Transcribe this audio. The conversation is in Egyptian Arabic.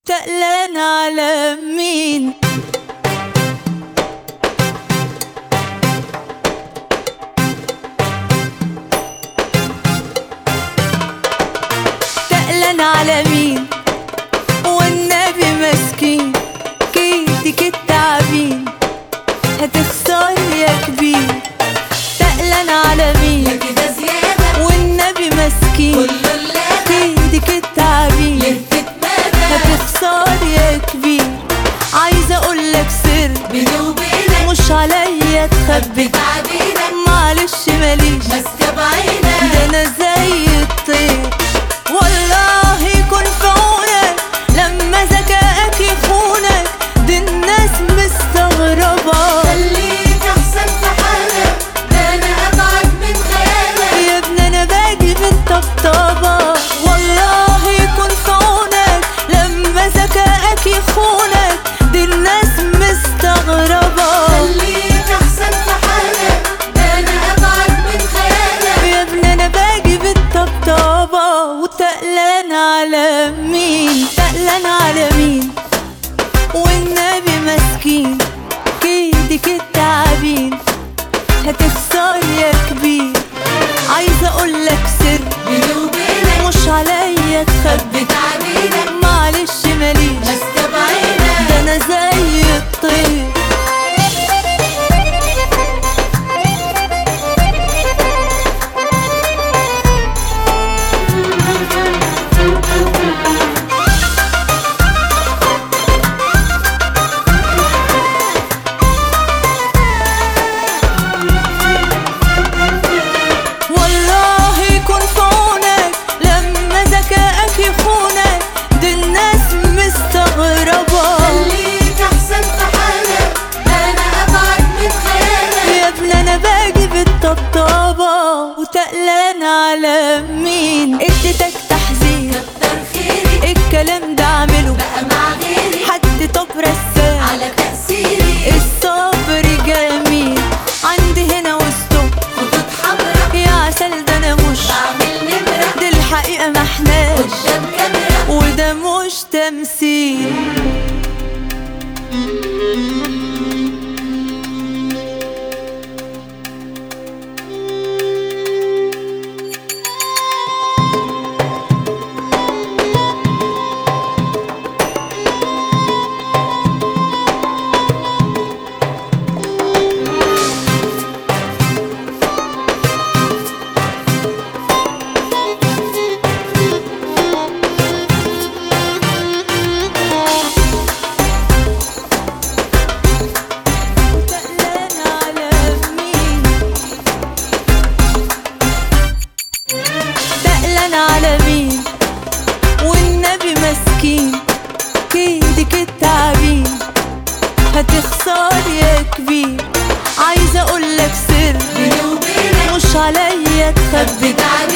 تقلان على مين تقلان على مين والنبي مسكين كيدك التعبين هتخسر يا كبير تقلان على مين كده زيادة والنبي مسكين كله اللادة كيدك التعبين يهتك مدى هتخسر يا كبير عايزه اقولك سر بيني وبينك مش عليا تخبي بتعبيرك معلش ماليش ماسكة بعينك ده انا زي الطير والله يكون في عونك لما ذكائك يخونك دي الناس مستغربة خليك أحسن في حالك ده أنا أبعد من خيالك يا ابني انا باجي بالطبطبة والله يكون في عونك لما ذكائك يخونك دي الناس مستغربة خليك أحسن في حالك ده أنا أبعد من خيالك يا ابني انا باجي بالطبطبة وتقلان على مين تقلان على مين والنبي مسكين كيدك التعبين هتخسر يا كبير عايزة اقولك سر بيني وبينك مش عليا تخبي بتعبيرك معلش ماليش ماسكة بعينك ده انا زي الطير والله يكون في عونك لما ذكائك يخونك دي الناس مستغربة خليك أحسن في حالك ده أنا أبعد من خيالك يا ابني انا باجي بالطبطبة وتقلان على مين اديتك تحذير كتر خيري الكلام ده اعمله بقى مع غيري حد طب رسام على تأثيري الصبر جميل عندي هنا وسطه خطوط حمرا يا عسل ده انا مش بعمل نمرة دي الحقيقة محناش قدام كاميرا وده مش تمثيل تقلان على مين تقلان على مين والنبي مسكين كيدك التعبين هتخسر يا كبير عايزه اقولك سر بيني وبينك مش عليا تخبي بتعبيرك